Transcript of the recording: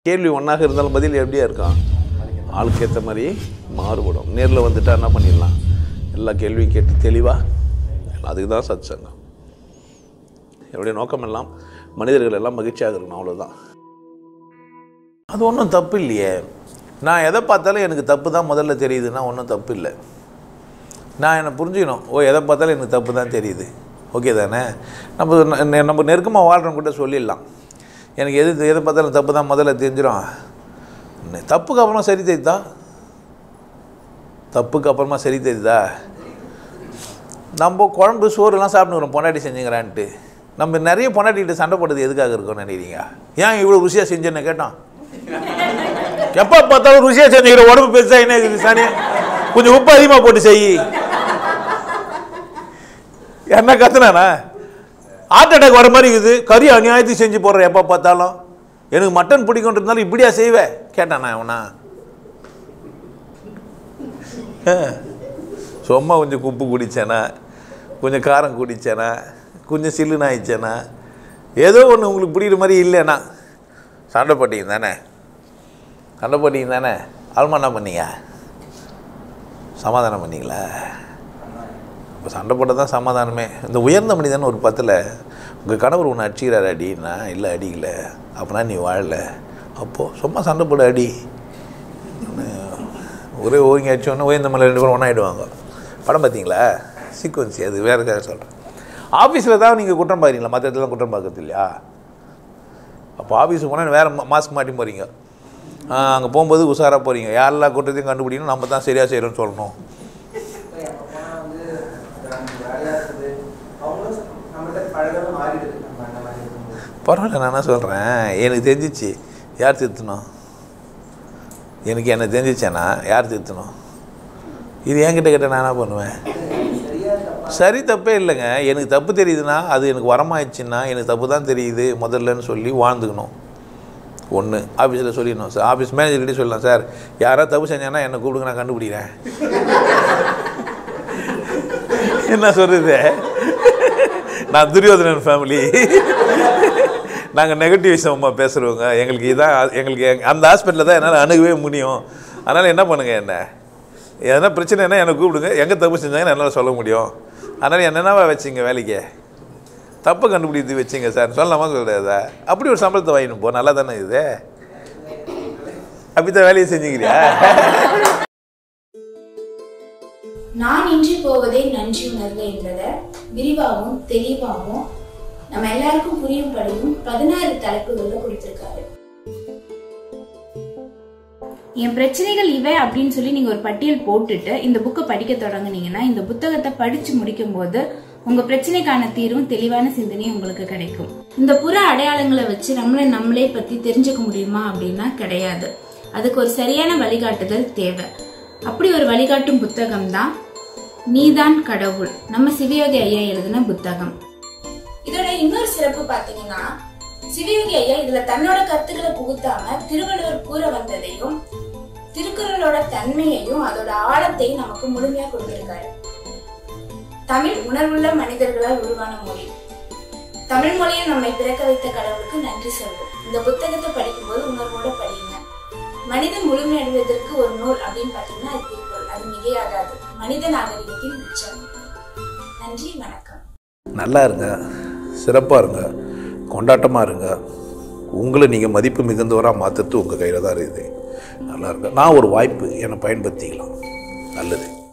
கேள்வி ஒன்றாக இருந்தாலும் பதில் எப்படியா இருக்கும் ஆளுக்கு ஏற்ற மாதிரி மாறுபடும் நேரில் வந்துட்டா என்ன பண்ணிடலாம் எல்லா கேள்வியும் கேட்டு தெளிவாக அதுக்கு தான் சத் சங்கம் என்னுடைய நோக்கம் எல்லாம் மனிதர்கள் எல்லாம் மகிழ்ச்சியாக இருக்கணும் அவ்வளோதான் அது ஒன்றும் தப்பு இல்லையே நான் எதை பார்த்தாலும் எனக்கு தப்பு தான் முதல்ல தெரியுதுன்னா ஒன்றும் தப்பு இல்லை நான் என்னை புரிஞ்சுக்கணும் ஓ எதை பார்த்தாலும் எனக்கு தப்பு தான் தெரியுது ஓகே தானே நம்ம ந- நம்ம நெருக்கமாக வாழ்கிறவங்க கூட சொல்லிடலாம் எனக்கு எது எதை பார்த்தாலும் தப்பு தான் முதல்ல தெரிஞ்சிடும் நெ- தப்புக்கு அப்புறமா சரி தெரியுதா தப்புக்கு அப்புறமா சரி தெரியுதா நம்ம குழம்பு சோறுலாம் சாப்பிட்டுக்கிறோம் பொண்டாட்டி செஞ்சுங்கிறான்ட்டு நம்ம நிறைய பொண்டாட்டிகிட்ட சண்டை போடுறது எதுக்காக இருக்கோம்னு நினைக்கிறீங்க ஏன் இவ்வளோ ருசியாக செஞ்சேன்னு கேட்டான் எப்போ பார்த்தாலும் ருசியாக செஞ்சுக்கிற உடம்பு பெருசாக என்ன இருக்குது சாணி கொஞ்சம் உப்பு அதிகமாக போட்டு செய் என்ன கத்துனானா ஹார்ட் அட்டாக் வர மாதிரி இருக்குது கறி அநியாயத்துக்கு செஞ்சு போடுற எப்போ பார்த்தாலும் எனக்கு மட்டன் பிடிக்கும்ன்றதுனால இப்படியா செய்வேன் கேட்டானா அவனா சும்மா கொஞ்சம் உப்பு குடித்தேனா கொஞ்சம் காரம் குடித்தேனா கொஞ்சம் சில்லுன்னு ஆயிடுச்சேனா ஏதோ ஒன்று உங்களுக்கு பிடிக்கிற மாதிரி இல்லைண்ணா சண்டை போட்டீங்க தானே சண்டை போட்டீங்க தானே ஆல்மா என்ன பண்ணீங்க சமாதானம் பண்ணீங்களா இப்போ சண்டை போட்டால் தான் சமாதானமே இந்த உயர்ந்த மனிதன் ஒரு பத்தில் உங்கள் கணவர் உன்னை அடிச்சுக்கிறாரு அடின்னா இல்லை அடிக்கல அப்படின்னா நீ வாழல அப்போது சும்மா சண்டை போட அடி ஒரே ஓங்கி அடிச்சோடனே உயர்ந்த மலை ரெண்டு பேரும் ஒன்றாயிடுவாங்க படம் பார்த்தீங்களா சீக்வன்சி அது வேறு கதை சொல்கிறேன் ஆஃபீஸில் தான் நீங்கள் குற்றம் பார்க்குறீங்களா மற்ற இடத்துல குற்றம் பார்க்கறது இல்லையா அப்போ ஆஃபீஸுக்கு போனால் வேறு மாஸ்க் மாட்டி போகிறீங்க அங்கே போகும்போது உஷாராக போகிறீங்க யாரெல்லாம் குற்றத்தையும் கண்டுபிடிக்கணும் நம்ம தான் சரியாக செய்கிறோம்னு சொல்லணும் பரவாயில்ல நான் என்ன சொல்கிறேன் எனக்கு தெரிஞ்சிச்சு யார் திருத்தணும் எனக்கு என்ன தெரிஞ்சிச்சேனா யார் திருத்தணும் இது என்கிட்ட கேட்ட நான் என்ன பண்ணுவேன் சரி தப்பே இல்லைங்க எனக்கு தப்பு தெரியுதுன்னா அது எனக்கு வரமாயிடுச்சுன்னா எனக்கு தப்பு தான் தெரியுது முதல்லன்னு சொல்லி வாழ்ந்துக்கணும் ஒன்று ஆஃபீஸில் சொல்லிடணும் சார் ஆஃபீஸ் மேனேஜர்கிட்டே சொல்லலாம் சார் யாராவது தப்பு செஞ்சாங்கன்னா என்னை கூப்பிடுங்க நான் கண்டுபிடிக்கிறேன் என்ன சொல்கிறது நான் துரியோதனன் ஃபேமிலி நாங்கள் நெகட்டிவ் விஷயமா பேசுகிறவங்க எங்களுக்கு இதான் எங்களுக்கு எங்க- அந்த ஹாஸ்பிட்டலில் தான் என்னால் அணுகவே முடியும் அதனால் என்ன பண்ணுங்க என்ன எதனா பிரச்சனைனா என்னை கூப்பிடுங்க எங்கே தப்பு செஞ்சாங்கன்னு என்னால் சொல்ல முடியும் அதனால் என்னென்னவா வச்சிங்க வேலைக்கு தப்பு கண்டுபிடித்து வச்சிங்க சார் சொல்லலாமா சொல்கிறதா அப்படி ஒரு சம்பளத்தை வாங்கிட்டு போ நல்லா தானே இது அப்படித்தான் வேலையை செஞ்சுக்கிறியா நான் இன்றி போவதே நன்றி உணர்வு என்பதை விரிவாகவும் தெளிவாகவும் நம்ம எல்லாருக்கும் புரியும்படியும் பதினாறு தலைப்புகள்ல கொடுத்திருக்காரு என் பிரச்சனைகள் இவை அப்படின்னு சொல்லி நீங்க ஒரு பட்டியல் போட்டுட்டு இந்த புக்கை படிக்க தொடங்குனீங்கன்னா இந்த புத்தகத்தை படிச்சு முடிக்கும் போது உங்க பிரச்சனைக்கான தீர்வும் தெளிவான சிந்தனையும் உங்களுக்கு கிடைக்கும் இந்த புற அடையாளங்களை வச்சு நம்மளை நம்மளே பத்தி தெரிஞ்சுக்க முடியுமா அப்படின்னா கிடையாது அதுக்கு ஒரு சரியான வழிகாட்டுதல் தேவை அப்படி ஒரு வழிகாட்டும் புத்தகம் தான் நீதான் கடவுள் நம்ம சிவயோகி ஐயா எழுதின புத்தகம் இதோட இன்னொரு சிறப்பு பாத்தீங்கன்னா சிவயோகி ஐயா இதுல தன்னோட கருத்துக்களை புகுத்தாம திருவள்ளுவர் கூற வந்ததையும் திருக்குறளோட தன்மையையும் அதோட ஆழத்தையும் நமக்கு முழுமையா கொடுத்திருக்காரு தமிழ் உணர்வுள்ள மனிதர்களால் உருவான மொழி தமிழ் மொழியை நம்மை பிறக்க வைத்த கடவுளுக்கு நன்றி சொல்வோம் இந்த புத்தகத்தை படிக்கும்போது உணர்வோட படிங்க மனிதன் முழுமையடைவதற்கு ஒரு நூல் அப்படின்னு பாத்தீங்கன்னா அது திருக்குறள் அது மிகையாகாது மனித நாகரிகத்தின் உச்சம் நன்றி வணக்கம் நல்லா இருங்க சிறப்பாக இருங்க கொண்டாட்டமாக இருங்க உங்களை நீங்கள் மதிப்பு மிகுந்தவராக மாற்றுறது உங்கள் கையில் தான் இருக்குது நல்லா இருங்க நான் ஒரு வாய்ப்பு என்னை பயன்படுத்திக்கலாம் நல்லது